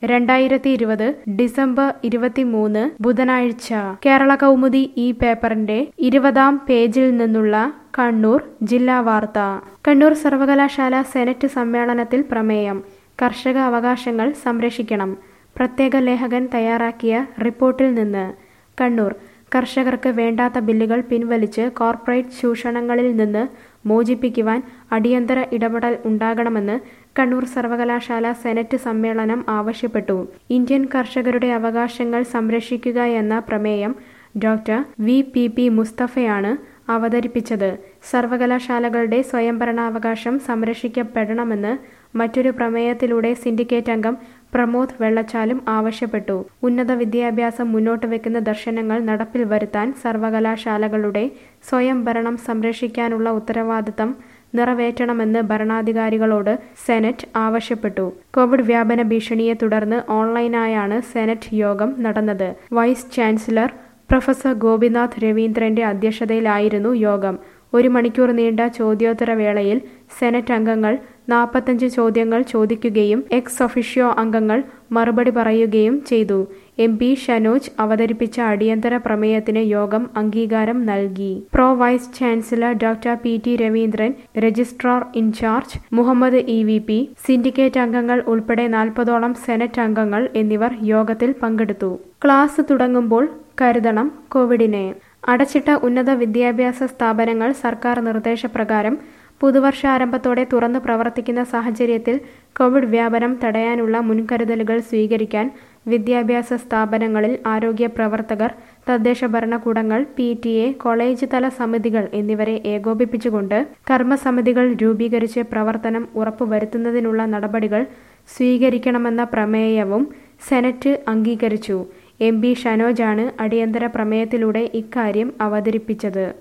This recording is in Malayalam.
രണ്ടായിരത്തി ഇരുപത് ഡിസംബർ ഇരുപത്തിമൂന്ന് ബുധനാഴ്ച കേരള കൗമുദി ഈ പേപ്പറിന്റെ ഇരുപതാം പേജിൽ നിന്നുള്ള കണ്ണൂർ ജില്ലാ വാർത്ത കണ്ണൂർ സർവകലാശാല സെനറ്റ് സമ്മേളനത്തിൽ പ്രമേയം കർഷക അവകാശങ്ങൾ സംരക്ഷിക്കണം പ്രത്യേക ലേഖകൻ തയ്യാറാക്കിയ റിപ്പോർട്ടിൽ നിന്ന് കണ്ണൂർ കർഷകർക്ക് വേണ്ടാത്ത ബില്ലുകൾ പിൻവലിച്ച് കോർപ്പറേറ്റ് ചൂഷണങ്ങളിൽ നിന്ന് മോചിപ്പിക്കുവാൻ അടിയന്തര ഇടപെടൽ ഉണ്ടാകണമെന്ന് കണ്ണൂർ സർവകലാശാല സെനറ്റ് സമ്മേളനം ആവശ്യപ്പെട്ടു ഇന്ത്യൻ കർഷകരുടെ അവകാശങ്ങൾ സംരക്ഷിക്കുക എന്ന പ്രമേയം ഡോക്ടർ വി പി പി മുസ്തഫയാണ് അവതരിപ്പിച്ചത് സർവകലാശാലകളുടെ സ്വയംഭരണാവകാശം സംരക്ഷിക്കപ്പെടണമെന്ന് മറ്റൊരു പ്രമേയത്തിലൂടെ സിൻഡിക്കേറ്റ് അംഗം പ്രമോദ് വെള്ളച്ചാലും ആവശ്യപ്പെട്ടു ഉന്നത വിദ്യാഭ്യാസം മുന്നോട്ട് വെക്കുന്ന ദർശനങ്ങൾ നടപ്പിൽ വരുത്താൻ സർവകലാശാലകളുടെ സ്വയം ഭരണം സംരക്ഷിക്കാനുള്ള ഉത്തരവാദിത്തം നിറവേറ്റണമെന്ന് ഭരണാധികാരികളോട് സെനറ്റ് ആവശ്യപ്പെട്ടു കോവിഡ് വ്യാപന ഭീഷണിയെ തുടർന്ന് ഓൺലൈനായാണ് സെനറ്റ് യോഗം നടന്നത് വൈസ് ചാൻസലർ പ്രൊഫസർ ഗോപിനാഥ് രവീന്ദ്രന്റെ അധ്യക്ഷതയിലായിരുന്നു യോഗം ഒരു മണിക്കൂർ നീണ്ട ചോദ്യോത്തര വേളയിൽ സെനറ്റ് അംഗങ്ങൾ നാൽപ്പത്തഞ്ച് ചോദ്യങ്ങൾ ചോദിക്കുകയും എക്സ് ഒഫീഷ്യോ അംഗങ്ങൾ മറുപടി പറയുകയും ചെയ്തു എം പി ഷനോജ് അവതരിപ്പിച്ച അടിയന്തര പ്രമേയത്തിന് യോഗം അംഗീകാരം നൽകി pro vice chancellor doctor P T Raveendran registrar in charge Muhammad E V P syndicate അംഗങ്ങൾ ഉൾപ്പെടെ നാൽപ്പതോളം സെനറ്റ് അംഗങ്ങൾ എന്നിവർ യോഗത്തിൽ പങ്കെടുത്തു ക്ലാസ് തുടങ്ങുമ്പോൾ കരുതണം കോവിഡിനെ അടച്ചിട്ട ഉന്നത വിദ്യാഭ്യാസ സ്ഥാപനങ്ങൾ സർക്കാർ നിർദ്ദേശപ്രകാരം പുതുവർഷാരംഭത്തോടെ തുറന്നു പ്രവർത്തിക്കുന്ന സാഹചര്യത്തിൽ കോവിഡ് വ്യാപനം തടയാനുള്ള മുൻകരുതലുകൾ സ്വീകരിക്കാൻ വിദ്യാഭ്യാസ സ്ഥാപനങ്ങളിൽ ആരോഗ്യ പ്രവർത്തകർ തദ്ദേശ ഭരണകൂടങ്ങൾ പി ടി എ കോളേജ് തല സമിതികൾ എന്നിവരെ ഏകോപിപ്പിച്ചുകൊണ്ട് കർമ്മസമിതികൾ രൂപീകരിച്ച് പ്രവർത്തനം ഉറപ്പുവരുത്തുന്നതിനുള്ള നടപടികൾ സ്വീകരിക്കണമെന്ന പ്രമേയവും സെനറ്റ് അംഗീകരിച്ചു എം പി ഷനോജാണ് അടിയന്തര പ്രമേയത്തിലൂടെ ഇക്കാര്യം അവതരിപ്പിച്ചത്